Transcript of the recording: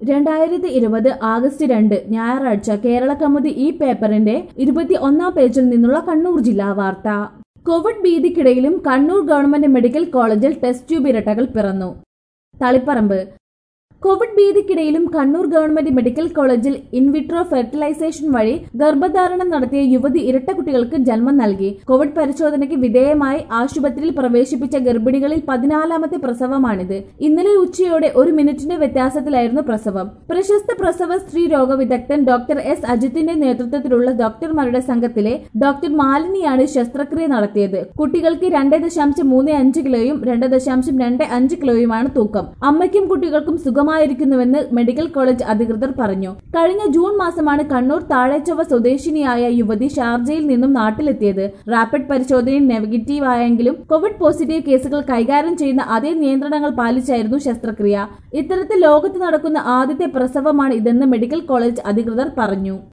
രണ്ടായിരത്തി ഇരുപത് ആഗസ്റ്റ് രണ്ട് ഞായറാഴ്ച കേരള കൗമുദി ഈ പേപ്പറിന്റെ ഇരുപത്തി ഒന്നാം പേജിൽ നിന്നുള്ള കണ്ണൂർ ജില്ലാ വാർത്ത കോവിഡ് ഭീതിക്കിടയിലും കണ്ണൂർ ഗവൺമെന്റ് മെഡിക്കൽ കോളേജിൽ ടെസ്റ്റ് ട്യൂബ് ഇരട്ടകൾ പിറന്നു തളിപ്പറമ്പ് കോവിഡ് ഭീതിക്കിടയിലും കണ്ണൂർ ഗവൺമെന്റ് മെഡിക്കൽ കോളേജിൽ ഇൻവിട്രോ ഫെർട്ടിലൈസേഷൻ വഴി ഗർഭധാരണം നടത്തിയ യുവതി ഇരട്ട കുട്ടികൾക്ക് ജന്മം നൽകി കോവിഡ് പരിശോധനയ്ക്ക് വിധേയമായി ആശുപത്രിയിൽ പ്രവേശിപ്പിച്ച ഗർഭിണികളിൽ പതിനാലാമത്തെ പ്രസവമാണിത് ഇന്നലെ ഉച്ചയോടെ ഒരു മിനിറ്റിന്റെ വ്യത്യാസത്തിലായിരുന്നു പ്രസവം പ്രശസ്ത പ്രസവ സ്ത്രീ രോഗ വിദഗ്ധൻ ഡോക്ടർ എസ് അജിത്തിന്റെ നേതൃത്വത്തിലുള്ള ഡോക്ടർമാരുടെ സംഘത്തിലെ ഡോക്ടർ മാലിനിയാണ് ശസ്ത്രക്രിയ നടത്തിയത് കുട്ടികൾക്ക് രണ്ട് ദശാംശം മൂന്ന് അഞ്ച് കിലോയും രണ്ട് ദശാംശം രണ്ട് അഞ്ച് കിലോയുമാണ് തൂക്കം അമ്മയ്ക്കും കുട്ടികൾക്കും സുഖമായിരിക്കുന്നുവെന്ന് മെഡിക്കൽ കോളേജ് അധികൃതർ പറഞ്ഞു കഴിഞ്ഞ ജൂൺ മാസമാണ് കണ്ണൂർ താഴേച്ചൊവ്വ സ്വദേശിനിയായ യുവതി ഷാർജയിൽ നിന്നും നാട്ടിലെത്തിയത് റാപ്പിഡ് പരിശോധനയിൽ നെഗറ്റീവ് ആയെങ്കിലും കോവിഡ് പോസിറ്റീവ് കേസുകൾ കൈകാര്യം ചെയ്യുന്ന അതേ നിയന്ത്രണങ്ങൾ പാലിച്ചായിരുന്നു ശസ്ത്രക്രിയ ഇത്തരത്തിൽ ലോകത്ത് നടക്കുന്ന ആദ്യത്തെ പ്രസവമാണ് ഇതെന്ന് മെഡിക്കൽ കോളേജ് അധികൃതർ പറഞ്ഞു